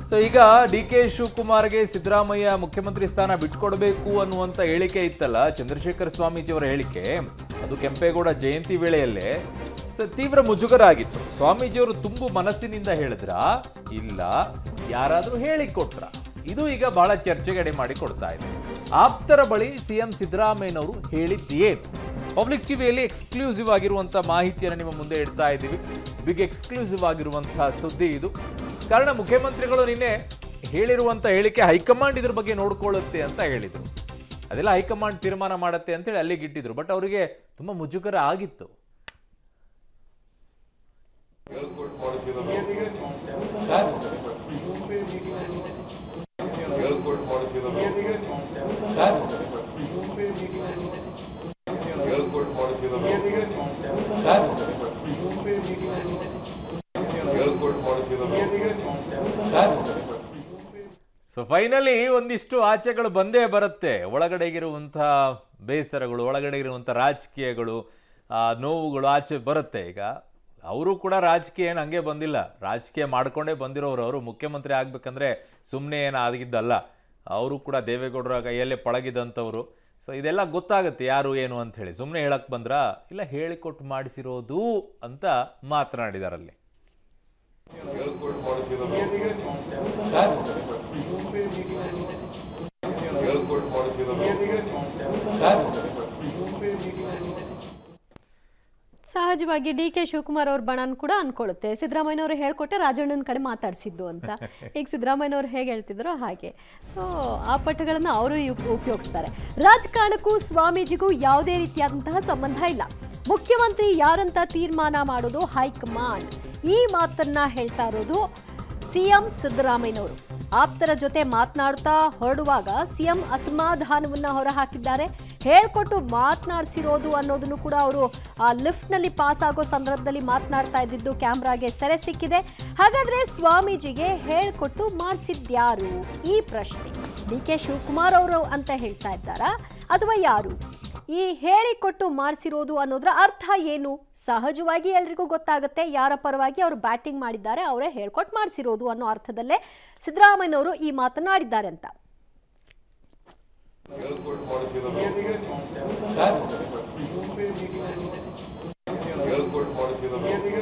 So ಈಗ D K ಶಿವಕುಮಾರ್ಗೆ Siddaramaiah ಮುಖ್ಯಮಂತ್ರಿ ಸ್ಥಾನ ಬಿಟ್ಕೊಡ್ಬೇಕು ಅನ್ನುವಂತ ಹೇಳಿಕೆ ಇತ್ತಲ್ಲ ಚಂದ್ರಶೇಖರ ಸ್ವಾಮೀಜಿಯವರ ಹೇಳಿಕೆ ಅದು ಕೆಂಪೇಗೌಡ ಜಯಂತಿ ವೇಳೆಯಲ್ಲೇ ಸೊ ತೀವ್ರ ಮುಜುಗರ ಆಗಿತ್ತು ಸ್ವಾಮೀಜಿಯವರು ತುಂಬು ಮನಸ್ಸಿನಿಂದ ಹೇಳಿದ್ರ ಇಲ್ಲ ಯಾರಾದ್ರೂ ಹೇಳಿಕೊಟ್ರ ಇದು ಈಗ ಬಹಳ ಚರ್ಚೆಗೆ ಎಡೆ ಮಾಡಿ ಕೊಡ್ತಾ ಇದೆ ಆಪ್ತರ ಬಳಿ ಸಿಎಂ ಸಿದ್ದರಾಮಯ್ಯನವರು ಹೇಳಿದ್ದೇನು ಪಬ್ಲಿಕ್ ಟಿವಿಯಲ್ಲಿ ಎಕ್ಸ್ಕ್ಲೂಸಿವ್ ಆಗಿರುವಂಥ ಮಾಹಿತಿಯನ್ನು ನಿಮ್ಮ ಮುಂದೆ ಇಡ್ತಾ ಇದ್ದೀವಿ ಬಿಗ್ ಎಕ್ಸ್ಕ್ಲೂಸಿವ್ ಆಗಿರುವಂತಹ ಸುದ್ದಿ ಇದು ಕಾರಣ ಮುಖ್ಯಮಂತ್ರಿಗಳು ನಿನ್ನೆ ಹೇಳಿರುವಂಥ ಹೇಳಿಕೆ ಹೈಕಮಾಂಡ್ ಇದ್ರ ಬಗ್ಗೆ ನೋಡ್ಕೊಳ್ಳುತ್ತೆ ಅಂತ ಹೇಳಿದರು ಅದೆಲ್ಲ ಹೈಕಮಾಂಡ್ ತೀರ್ಮಾನ ಮಾಡುತ್ತೆ ಅಂತೇಳಿ ಅಲ್ಲಿಗೆ ಇಟ್ಟಿದ್ರು ಬಟ್ ಅವರಿಗೆ ತುಂಬ ಮುಜುಗರ ಆಗಿತ್ತು ಹೇಳ್ಕೊಟ್ಟು ಮಾಡಿಸಿರೋದು ಹೇಳ್ಕೊಟ್ಟು ಮಾಡಿಸಿರೋದು ಹೇಳ್ಕೊಟ್ಟು ಮಾಡಿಸಿರೋದು ಸೊ ಫೈನಲಿ ಒಂದಿಷ್ಟು ಆಚೆಗಳು ಬಂದೇ ಬರುತ್ತೆ ಒಳಗಡೆಗಿರುವಂತಹ ಬೇಸರಗಳು ಒಳಗಡೆ ಇರುವಂಥ ರಾಜಕೀಯಗಳು ಆ, ನೋವುಗಳು ಆಚೆ ಬರುತ್ತೆ ಈಗ ಅವರು ಕೂಡ ರಾಜಕೀಯ ಏನು ಹಂಗೆ ಬಂದಿಲ್ಲ ರಾಜಕೀಯ ಮಾಡ್ಕೊಂಡೇ ಬಂದಿರೋರು ಅವರು ಮುಖ್ಯಮಂತ್ರಿ ಆಗ್ಬೇಕಂದ್ರೆ ಸುಮ್ಮನೆ ಏನು ಆಗಿದ್ದಲ್ಲ ಅವರು ಕೂಡ ದೇವೇಗೌಡರ ಕೈಯಲ್ಲೇ ಪಳಗಿದಂಥವ್ರು ಸೊ ಇದೆಲ್ಲ ಗೊತ್ತಾಗುತ್ತೆ ಯಾರು ಏನು ಅಂತ ಹೇಳಿ ಸುಮ್ಮನೆ ಹೇಳಕ್ ಬಂದ್ರಾ ಇಲ್ಲ ಹೇಳಿಕೊಟ್ಟು ಮಾಡಿಸಿರೋದು ಅಂತ ಮಾತನಾಡಿದಾರಲ್ಲಿ ಹೇಳ್ಕೊಟ್ಟು ಮಾಡಿಸಿರೋದು ಹೇಳ್ಕೊಟ್ಟು ಮಾಡಿಸಿರೋದು ಸಹಜವಾಗಿ ಡಿ ಕೆ ಶಿವಕುಮಾರ್ ಅವ್ರ ಬಣನ್ ಕೂಡ ಅನ್ಕೊಳ್ಳುತ್ತೆ ಸಿದ್ದರಾಮಯ್ಯನವರು ಹೇಳ್ಕೊಟ್ಟೆ ರಾಜಣ್ಣನ ಕಡೆ ಮಾತಾಡಿಸಿದ್ದು ಅಂತ ಈಗ ಸಿದ್ದರಾಮಯ್ಯನವರು ಹೇಗೆ ಹೇಳ್ತಿದ್ರೋ ಹಾಗೆ ಸೊ ಆ ಪಟ್ಟಗಳನ್ನು ಅವರು ಉಪಯೋಗಿಸ್ತಾರೆ ರಾಜಕಾರಣಕ್ಕೂ ಸ್ವಾಮೀಜಿಗೂ ಯಾವುದೇ ರೀತಿಯಾದಂತಹ ಸಂಬಂಧ ಇಲ್ಲ ಮುಖ್ಯಮಂತ್ರಿ ಯಾರಂತ ತೀರ್ಮಾನ ಮಾಡೋದು ಹೈಕಮಾಂಡ್ ಈ ಮಾತನ್ನ ಹೇಳ್ತಾ ಇರೋದು ಸಿಎಂ ಸಿದ್ದರಾಮಯ್ಯನವರು ಆಪ್ತರ ಜೊತೆ ಮಾತನಾಡ್ತಾ ಹೊರಡುವಾಗ ಸಿಎಂ ಅಸಮಾಧಾನವನ್ನ ಹೊರಹಾಕಿದ್ದಾರೆ ಹೇಳ್ಕೊಟ್ಟು ಮಾತನಾಡಿಸಿರೋದು ಅನ್ನೋದನ್ನು ಕೂಡ ಅವರು ಆ ಲಿಫ್ಟ್ನಲ್ಲಿ ಪಾಸ್ ಆಗೋ ಸಂದರ್ಭದಲ್ಲಿ ಮಾತನಾಡ್ತಾ ಇದ್ದಿದ್ದು ಕ್ಯಾಮ್ರಾಗೆ ಸೆರೆ ಸಿಕ್ಕಿದೆ ಹಾಗಾದ್ರೆ ಸ್ವಾಮೀಜಿಗೆ ಹೇಳ್ಕೊಟ್ಟು ಮಾಡಿಸಿದ್ಯಾರು ಈ ಪ್ರಶ್ನೆ ಡಿ ಕೆ ಶಿವಕುಮಾರ್ ಅವರು ಅಂತ ಹೇಳ್ತಾ ಇದ್ದಾರಾ ಅಥವಾ ಯಾರು ಈ ಹೇಳಿಕೊಟ್ಟು ಮಾಡಿಸಿರೋದು ಅನ್ನೋದ್ರ ಅರ್ಥ ಏನು ಸಹಜವಾಗಿ ಎಲ್ರಿಗೂ ಗೊತ್ತಾಗುತ್ತೆ ಯಾರ ಪರವಾಗಿ ಅವರು ಬ್ಯಾಟಿಂಗ್ ಮಾಡಿದ್ದಾರೆ ಅವರೇ ಹೇಳ್ಕೊಟ್ಟು ಮಾಡಿಸಿರೋದು ಅನ್ನೋ ಅರ್ಥದಲ್ಲೇ ಸಿದ್ದರಾಮಯ್ಯನವರು ಈ ಮಾತನಾಡಿದ್ದಾರೆ ಅಂತ ಹೇಳ್ಕೊಟ್ಟು ಮಾಡಿಸಿರೋದು ಹೇಳ್ಕೊಟ್ಟು ಮಾಡಿಸಿರೋದು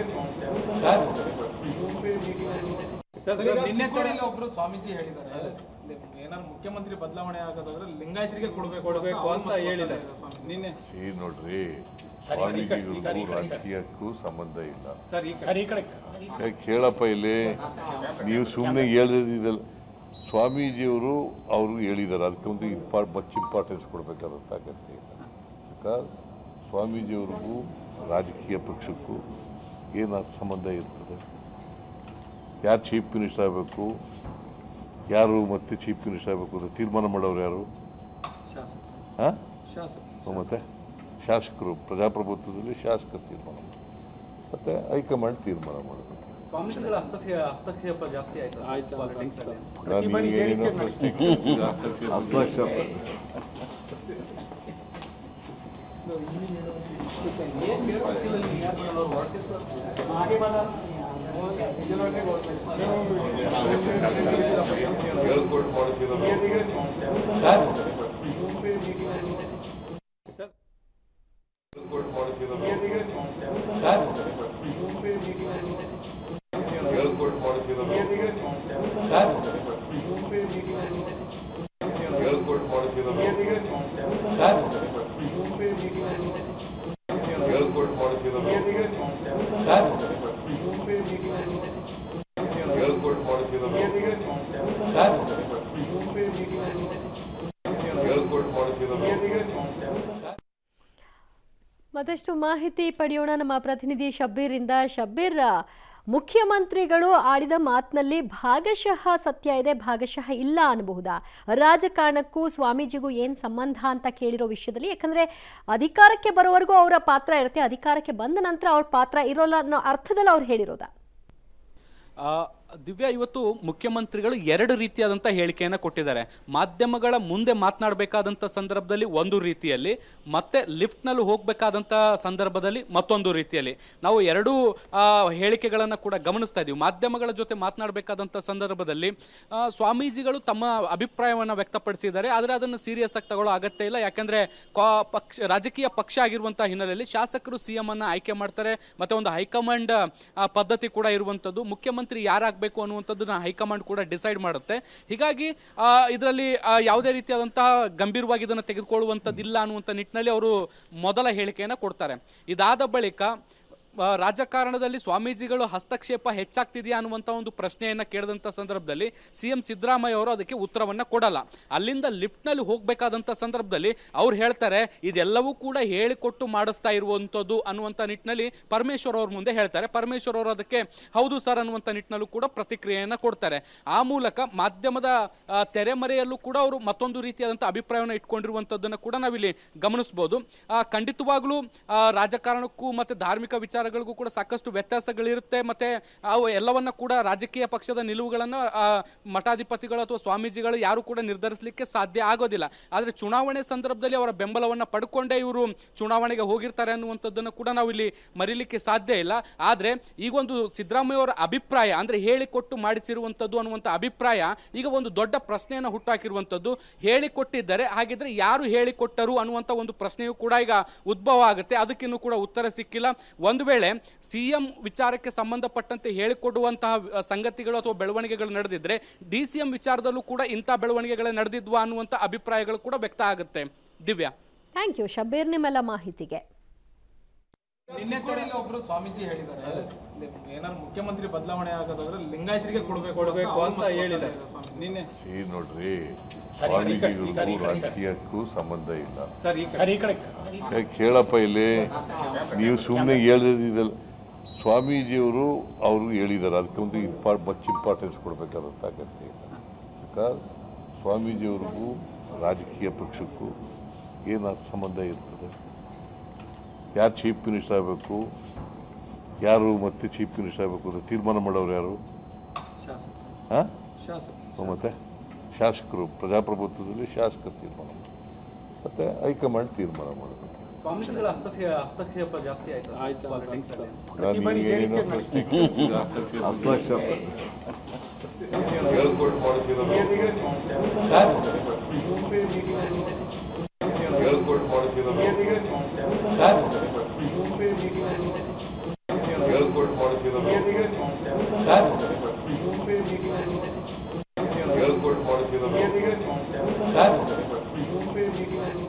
ಚಿಕ್ಕೋಡಿಲಿ ಒಬ್ರು ಸ್ವಾಮೀಜಿ ಹೇಳಿದ್ದಾರೆ ಏನಾದ್ರು ಮುಖ್ಯಮಂತ್ರಿ ಬದಲಾವಣೆ ಆಗೋದಾದ್ರೆ ಲಿಂಗಾಯತರಿಗೆ ಕೊಡ್ಬೇಕು ಕೊಡಬೇಕು ಅಂತ ಹೇಳಿದ್ದಾರೆ ನಿನ್ನೆ ಈ ನೋಡ್ರಿ ಸ್ವಾಮೀಜಿಗಳಿಗೂ ರಾಜಕೀಯಕ್ಕೂ ಸಂಬಂಧ ಇಲ್ಲ ಸರ್ ಈ ಕಡೆ ಯಾಕೆ ಕೇಳಪ್ಪ ಇಲ್ಲಿ ನೀವು ಸುಮ್ಮನೆ ಹೇಳಿದಿಲ್ಲ ಸ್ವಾಮೀಜಿಯವರು ಅವರು ಹೇಳಿದ್ದಾರೆ ಅದಕ್ಕೆ ಒಂದು ಇಂಪಾರ್ಟ್ ಮಚ್ ಇಂಪಾರ್ಟೆನ್ಸ್ ಕೊಡಬೇಕಾದಂಥ ಅಗತ್ಯ ಇಲ್ಲ ಬಿಕಾಸ್ ಸ್ವಾಮೀಜಿಯವ್ರಿಗೂ ರಾಜಕೀಯ ಪಕ್ಷಕ್ಕೂ ಏನು ಸಂಬಂಧ ಇರ್ತದೆ ಯಾರು ಚೀಫ್ ಮಿನಿಸ್ಟರ್ ಆಗಬೇಕು ಯಾರು ಮತ್ತೆ ಚೀಫ್ ಮಿನಿಸ್ಟರ್ ಆಗಬೇಕು ಅಂತ ತೀರ್ಮಾನ ಮಾಡೋರು ಯಾರು ಶಾಸಕ ಹಾಂ ಶಾಸಕ ಮತ್ತೆ ಶಾಸಕರು ಪ್ರಜಾಪ್ರಭುತ್ವದಲ್ಲಿ ಶಾಸಕರು ತೀರ್ಮಾನ ಮಾಡ್ತಾರೆ ಮತ್ತೆ ಹೈಕಮಾಂಡ್ ತೀರ್ಮಾನ ಮಾಡಬೇಕು ಸ್ವಾಮೀಜಿಗಳ ಹಸ್ತಕ್ಷೇಪ ಹಸ್ತಕ್ಷೇಪ ಜಾಸ್ತಿ ಆಯ್ತು ಆಯ್ತು ಅಂತ Politics ಅಲ್ಲಿ. ನಾನು ಪ್ರತಿ ಬಾರಿ ನೀವೇನೇನೋ ಹೇಳಿಕೆ ಪ್ರಶ್ನೆ ಕೇಳ್ತೀರ, ಹಸ್ತಕ್ಷೇಪ. ಹೇಳ್ಕೊಟ್ಟು ಮಾಡಿಸಿರೋದು ಹೇಳ್ಕೊಟ್ಟು ಮಾಡಿಸಿರೋದು ಹೇಳ್ಕೊಟ್ಟು ಮಾಡಿಸಿರೋದು ಹೇಳ್ಕೊಟ್ಟು ಮಾಡಿಸಿರೋದು ಹೇಳ್ಕೊಟ್ಟು ಮಾಡಿಸಿರೋದು ಹೇಳ್ಕೊಟ್ಟು ಮಾಡಿಸಿರೋದು ಹೇಳ್ಕೊಟ್ಟು ಮಾಡಿಸಿರೋದು ಮತ್ತಷ್ಟು ಮಾಹಿತಿ ಪಡೆಯೋಣ ನಮ್ಮ ಪ್ರತಿನಿಧಿ ಶಬ್ಬೀರಿಂದ ಶಬ್ಬೀರ್ ಮುಖ್ಯಮಂತ್ರಿಗಳು ಆಡಿದ ಮಾತಿನಲ್ಲಿ ಭಾಗಶಃ ಸತ್ಯ ಇದೆ ಭಾಗಶಃ ಇಲ್ಲ ಅನ್ನಬಹುದಾ ರಾಜಕಾರಣಕ್ಕೂ ಸ್ವಾಮೀಜಿಗೂ ಏನು ಸಂಬಂಧ ಅಂತ ಕೇಳಿರೋ ವಿಷಯದಲ್ಲಿ ಯಾಕಂದ್ರೆ ಅಧಿಕಾರಕ್ಕೆ ಬರೋವರೆಗೂ ಅವರ ಪಾತ್ರ ಇರುತ್ತೆ ಅಧಿಕಾರಕ್ಕೆ ಬಂದ ನಂತರ ಅವ್ರ ಪಾತ್ರ ಇರೋಲ್ಲ ಅನ್ನೋ ಅರ್ಥದಲ್ಲಿ ಅವ್ರು ಹೇಳಿರೋದಾ ಆ, ದಿವ್ಯಾ ಇವತ್ತು ಮುಖ್ಯಮಂತ್ರಿಗಳು ಎರಡು ರೀತಿಯಾದಂಥ ಹೇಳಿಕೆಯನ್ನು ಕೊಟ್ಟಿದ್ದಾರೆ ಮಾಧ್ಯಮಗಳ ಮುಂದೆ ಮಾತನಾಡಬೇಕಾದಂಥ ಸಂದರ್ಭದಲ್ಲಿ ಒಂದು ರೀತಿಯಲ್ಲಿ ಮತ್ತೆ ಲಿಫ್ಟ್ನಲ್ಲಿ ಹೋಗಬೇಕಾದಂಥ ಸಂದರ್ಭದಲ್ಲಿ ಮತ್ತೊಂದು ರೀತಿಯಲ್ಲಿ ನಾವು ಎರಡೂ ಆ, ಹೇಳಿಕೆಗಳನ್ನು ಕೂಡ ಗಮನಿಸ್ತಾ ಇದ್ದೀವಿ ಮಾಧ್ಯಮಗಳ ಜೊತೆ ಮಾತನಾಡಬೇಕಾದಂಥ ಸಂದರ್ಭದಲ್ಲಿ ಆ, ಸ್ವಾಮೀಜಿಗಳು ತಮ್ಮ ಅಭಿಪ್ರಾಯವನ್ನು ವ್ಯಕ್ತಪಡಿಸಿದ್ದಾರೆ ಆದರೆ ಅದನ್ನು ಸೀರಿಯಸ್ ಆಗಿ ತಗೊಳ್ಳೋ ಅಗತ್ಯ ಇಲ್ಲ ಯಾಕಂದ್ರೆ ಕಾ- ಪಕ್ಷ ರಾಜಕೀಯ ಪಕ್ಷ ಆಗಿರುವಂತಹ ಹಿನ್ನೆಲೆಯಲ್ಲಿ ಶಾಸಕರು ಸಿಎಂ ಅನ್ನ ಆಯ್ಕೆ ಮಾಡ್ತಾರೆ ಮತ್ತೆ ಒಂದು ಹೈಕಮಾಂಡ್ ಆ, ಪದ್ಧತಿ ಕೂಡ ಇರುವಂಥದ್ದು ಮುಖ್ಯಮಂತ್ರಿ ಯಾರಾಗಬೇಕು ಅನ್ನುವಂಥದ್ದನ್ನ ಹೈಕಮಾಂಡ್ ಕೂಡ ಡಿಸೈಡ್ ಮಾಡುತ್ತೆ ಹೀಗಾಗಿ ಇದರಲ್ಲಿ ಯಾವುದೇ ರೀತಿಯಾದಂತಹ ಗಂಭೀರವಾಗಿ ಇದನ್ನು ತೆಗೆದುಕೊಳ್ಳುವಂಥದ್ದಿಲ್ಲ ಅನ್ನುವಂಥ ನಿಟ್ಟಿನಲ್ಲಿ ಅವರು ಮೊದಲ ಹೇಳಿಕೆಯನ್ನು ಕೊಡ್ತಾರೆ ಇದಾದ ಬಳಿಕ ಆ, ರಾಜಕಾರಣದಲ್ಲಿ ಸ್ವಾಮೀಜಿಗಳು ಹಸ್ತಕ್ಷೇಪ ಹೆಚ್ಚಾಗ್ತಿದೆಯಾ ಅನ್ನುವಂಥ ಒಂದು ಪ್ರಶ್ನೆಯನ್ನ ಕೇಳಿದಂಥ ಸಂದರ್ಭದಲ್ಲಿ ಸಿ ಎಂ ಸಿದ್ದರಾಮಯ್ಯ ಅವರು ಅದಕ್ಕೆ ಉತ್ತರವನ್ನ ಕೊಡಲ್ಲ ಅಲ್ಲಿಂದ ಲಿಫ್ಟ್ನಲ್ಲಿ ಹೋಗಬೇಕಾದಂಥ ಸಂದರ್ಭದಲ್ಲಿ ಅವ್ರು ಹೇಳ್ತಾರೆ ಇದೆಲ್ಲವೂ ಕೂಡ ಹೇಳಿಕೊಟ್ಟು ಮಾಡಿಸ್ತಾ ಇರುವಂಥದ್ದು ಅನ್ನುವಂಥ ನಿಟ್ಟಿನಲ್ಲಿ ಪರಮೇಶ್ವರ್ ಅವ್ರ ಮುಂದೆ ಹೇಳ್ತಾರೆ ಪರಮೇಶ್ವರ್ ಅವರು ಅದಕ್ಕೆ ಹೌದು ಸರ್ ಅನ್ನುವಂಥ ನಿಟ್ಟಿನಲ್ಲೂ ಕೂಡ ಪ್ರತಿಕ್ರಿಯೆಯನ್ನ ಕೊಡ್ತಾರೆ ಆ ಮೂಲಕ ಮಾಧ್ಯಮದ ಆ, ತೆರೆಮರೆಯಲ್ಲೂ ಕೂಡ ಅವರು ಮತ್ತೊಂದು ರೀತಿಯಾದಂಥ ಅಭಿಪ್ರಾಯವನ್ನು ಇಟ್ಕೊಂಡಿರುವಂಥದ್ದನ್ನು ಕೂಡ ನಾವಿಲ್ಲಿ ಗಮನಿಸ್ಬೋದು ಆ, ಖಂಡಿತವಾಗ್ಲೂ ಆ, ರಾಜಕಾರಣಕ್ಕೂ ಮತ್ತೆ ಧಾರ್ಮಿಕ ವಿಚಾರಗಳಿಗೂ ಕೂಡ ಸಾಕಷ್ಟು ವ್ಯತ್ಯಾಸಗಳಿರುತ್ತೆ ಮತ್ತೆ ಅವು ಎಲ್ಲವನ್ನ ಕೂಡ ರಾಜಕೀಯ ಪಕ್ಷದ ನಿಲುವುಗಳನ್ನು ಆ, ಮಠಾಧಿಪತಿಗಳು ಅಥವಾ ಸ್ವಾಮೀಜಿಗಳು ಯಾರು ಕೂಡ ನಿರ್ಧರಿಸಲಿಕ್ಕೆ ಸಾಧ್ಯ ಆಗೋದಿಲ್ಲ ಆದರೆ ಚುನಾವಣೆ ಸಂದರ್ಭದಲ್ಲಿ ಅವರ ಬೆಂಬಲವನ್ನ ಪಡ್ಕೊಂಡೇ ಇವರು ಚುನಾವಣೆಗೆ ಹೋಗಿರ್ತಾರೆ ಅನ್ನುವಂಥದ್ದನ್ನು ಕೂಡ ನಾವು ಇಲ್ಲಿ ಮರೀಲಿಕ್ಕೆ ಸಾಧ್ಯ ಇಲ್ಲ ಆದರೆ ಈಗೊಂದು ಸಿದ್ದರಾಮಯ್ಯ ಅವರ ಅಭಿಪ್ರಾಯ ಅಂದ್ರೆ ಹೇಳಿಕೊಟ್ಟು ಮಾಡಿಸಿರುವಂಥದ್ದು ಅನ್ನುವಂಥ ಅಭಿಪ್ರಾಯ ಈಗ ಒಂದು ದೊಡ್ಡ ಪ್ರಶ್ನೆಯನ್ನು ಹುಟ್ಟಾಕಿರುವಂಥದ್ದು ಹೇಳಿಕೊಟ್ಟಿದ್ದರೆ ಹಾಗಿದ್ರೆ ಯಾರು ಹೇಳಿಕೊಟ್ಟರು ಅನ್ನುವಂಥ ಒಂದು ಪ್ರಶ್ನೆಯೂ ಕೂಡ ಈಗ ಉದ್ಭವ ಆಗುತ್ತೆ ಅದಕ್ಕಿನ್ನೂ ಕೂಡ ಉತ್ತರ ಸಿಕ್ಕಿಲ್ಲ ಒಂದು ವೇಳೆ ಸಿ ಎಂ ವಿಚಾರಕ್ಕೆ ಸಂಬಂಧಪಟ್ಟಂತೆ ಹೇಳಿಕೊಡುವಂತಹ ಅಹ್, ಸಂಗತಿಗಳು ಅಥವಾ ಬೆಳವಣಿಗೆಗಳು ನಡೆದಿದ್ರೆ ಡಿ ಸಿ ಎಂ ವಿಚಾರದಲ್ಲೂ ಕೂಡ ಇಂಥ ಬೆಳವಣಿಗೆಗಳೇ ನಡೆದಿದ್ವಾ ಅನ್ನುವಂಥ ಅಭಿಪ್ರಾಯಗಳು ಕೂಡ ವ್ಯಕ್ತ ಆಗುತ್ತೆ ದಿವ್ಯಾ ಥ್ಯಾಂಕ್ ಯು ಶಬೀರ್ ನಿಮ್ಮೆಲ್ಲ ಮಾಹಿತಿಗೆ ಚಿಕ್ಕೋಡಿಯಲ್ಲಿ ಒಬ್ರು ಸ್ವಾಮೀಜಿ ಹೇಳಿದ್ದಾರೆ ಏನಾದ್ರು ಮುಖ್ಯಮಂತ್ರಿ ಬದಲಾವಣೆ ಆಗೋದಾದ್ರೆ ಲಿಂಗಾಯತರಿಗೆ ಕೊಡ್ಬೇಕು ಕೊಡಬೇಕು ಅವ್ರು ಅಂತ ಮತ್ತ್ ಹೇಳಿದ್ದಾರೆ ಸ್ವಾಮಿ. ನಿನ್ನೆ ಈ ನೋಡ್ರಿ ಸ್ವಾಮೀಜಿಗಳಿಗೂ ರಾಜಕೀಯಕ್ಕೂ ಸಂಬಂಧ ಇಲ್ಲ ಸರ್ ಈ ಸರ್ ಈ ಕಡೆ ಏ, ಕೇಳಪ್ಪ ಇಲ್ಲಿ ನೀವು ಸುಮ್ಮನೆ ಹೇಳಿದಿದ್ದಲ್ಲ ಸ್ವಾಮೀಜಿಯವರು ಅವರು ಹೇಳಿದ್ದಾರೆ ಅದಕ್ಕೆ ಒಂದು ಇಂಪಾರ್ಟ್ ಮಚ್ ಇಂಪಾರ್ಟೆನ್ಸ್ ಕೊಡಬೇಕಾದಂಥ ಅಗತ್ಯ ಇಲ್ಲ ಬಿಕಾಸ್ ಸ್ವಾಮೀಜಿಯವ್ರಿಗೂ ರಾಜಕೀಯ ಪಕ್ಷಕ್ಕೂ ಏನು ಸಂಬಂಧ ಇರ್ತದೆ ಯಾರು ಚೀಫ್ ಮಿನಿಸ್ಟರ್ ಆಗಬೇಕು ಯಾರು ಮತ್ತೆ ಚೀಫ್ ಮಿನಿಸ್ಟರ್ ಆಗಬೇಕು ಅಂತ ತೀರ್ಮಾನ ಮಾಡೋರು ಯಾರು ಶಾಸಕ ಹಾಂ ಶಾಸಕ ಮತ್ತೆ ಶಾಸಕರು ಪ್ರಜಾಪ್ರಭುತ್ವದಲ್ಲಿ ಶಾಸಕರು ತೀರ್ಮಾನ ಮಾಡ್ತಾರೆ ಮತ್ತು ಹೈಕಮಾಂಡ್ ತೀರ್ಮಾನ ಮಾಡಬೇಕು ಸ್ವಾಮೀಜಿಗಳ ಹಸ್ತಕ್ಷೇಪ ಹಸ್ತಕ್ಷೇಪ ಜಾಸ್ತಿ ಆಯ್ತು ಆಯ್ತು ಅಂತ ಅನ್ಸ್ತದೆ. ನಾನು ಏನೇನೋ ಪ್ರಶ್ನೆ ಕೇಳ್ತಿದ್ದೆ, ಹಸ್ತಕ್ಷೇಪ. ಹೇಳ್ಕೊಟ್ಟು ಮಾಡಿಸಿರೋದು ಸರ್ ಹೇಳ್ಕೊಟ್ಟು ಮಾಡಿಸಿರೋದು ಸರ್ ಹೇಳ್ಕೊಟ್ಟು ಮಾಡಿಸಿರೋದು ಸರ್ ಹೇಳ್ಕೊಟ್ಟು ಮಾಡಿಸಿರೋದು ಸರ್